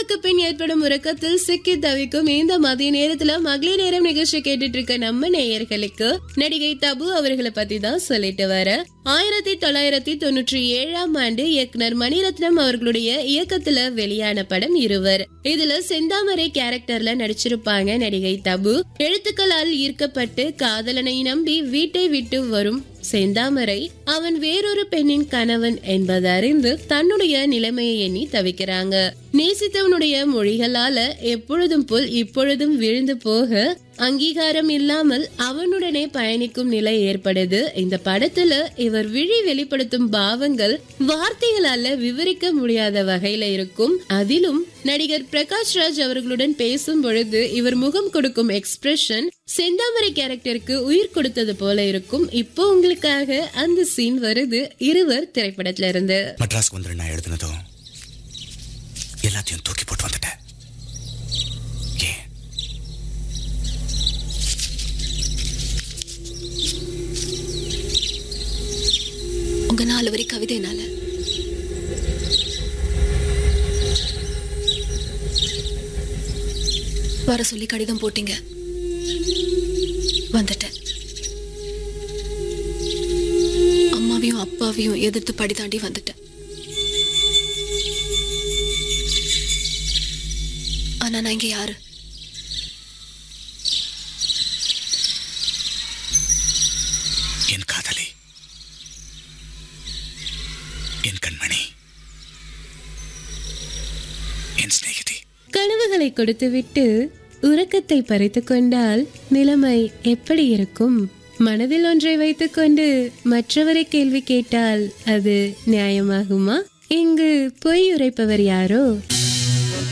உணவுக்கு பின் ஏற்படும் உறக்கத்தில் சிக்கி தவிக்கும் இந்த மதிய நேரத்துல மகளிர் நேரம் நிகழ்ச்சி கேட்டுட்டு இருக்க நம்ம நேயர்களுக்கு நடிகை தபு அவர்களை பத்தி தான் சொல்லிட்டு வர ஆயிரத்தி தொள்ளாயிரத்தி தொண்ணூற்றி ஏழாம் ஆண்டு இயக்குனர் மணிரத்னம் அவர்களுடைய இயக்கத்துல வெளியான படம் இருவர் இதுல செந்தாமரை கேரக்டர்ல நடிச்சிருப்பாங்க நடிகை தபு எழுத்துக்களால் ஈர்க்கப்பட்டு காதலனை நம்பி வீட்டை விட்டு வரும் செந்தாமரை அவன் வேறொரு பெண்ணின் கணவன் என்பது அறிந்து தன்னுடைய நிலைமையை எண்ணி தவிக்கிறாங்க நேசித்தவனுடைய மொழிகளால எப்பொழுதும் போல் இப்பொழுதும் விழுந்து போக அங்கீகாரம் இல்லாமல் அவனுடனே பயணிக்கும் நிலை ஏற்படுது இந்த படத்துல இவர் விழி வெளிப்படுத்தும் பாவங்கள் வார்த்தைகளால விவரிக்க முடியாத வகையில இருக்கும் அதிலும் நடிகர் பிரகாஷ் ராஜ் அவர்களுடன் பேசும் பொழுது இவர் முகம் கொடுக்கும் எக்ஸ்பிரஷன் செந்தாமரை கேரக்டருக்கு உயிர் கொடுத்தது போல இருக்கும் இப்போ உங்களுக்காக அந்த சீன் வருது இருவர் திரைப்படத்துல இருந்து மெட்ராஸ்க்கு வந்துரு நான் எழுதுனதும் எல்லாத்தையும் தூக்கி போட்டு வந்துட்டேன் ஏன் உங்க நாலு வரி கவிதைனால வர சொல்லி கடிதம் போட்டீங்க வந்துட்டேன் அம்மாவையும் அப்பாவையும் எதிர்த்து படி தாண்டி வந்துட்டேன் ஆனா நான் இங்க யாரு என் காதலி என் கண்மணி என் சிநேகிதி கனவுகளை கொடுத்துவிட்டு உறக்கத்தை பறித்து கொண்டால் நிலைமை எப்படி இருக்கும் மனதில் ஒன்றை வைத்துக்கொண்டு மற்றவரை கேள்வி கேட்டால் அது நியாயமாகுமா இங்கு பொய் உரைப்பவர் யாரோ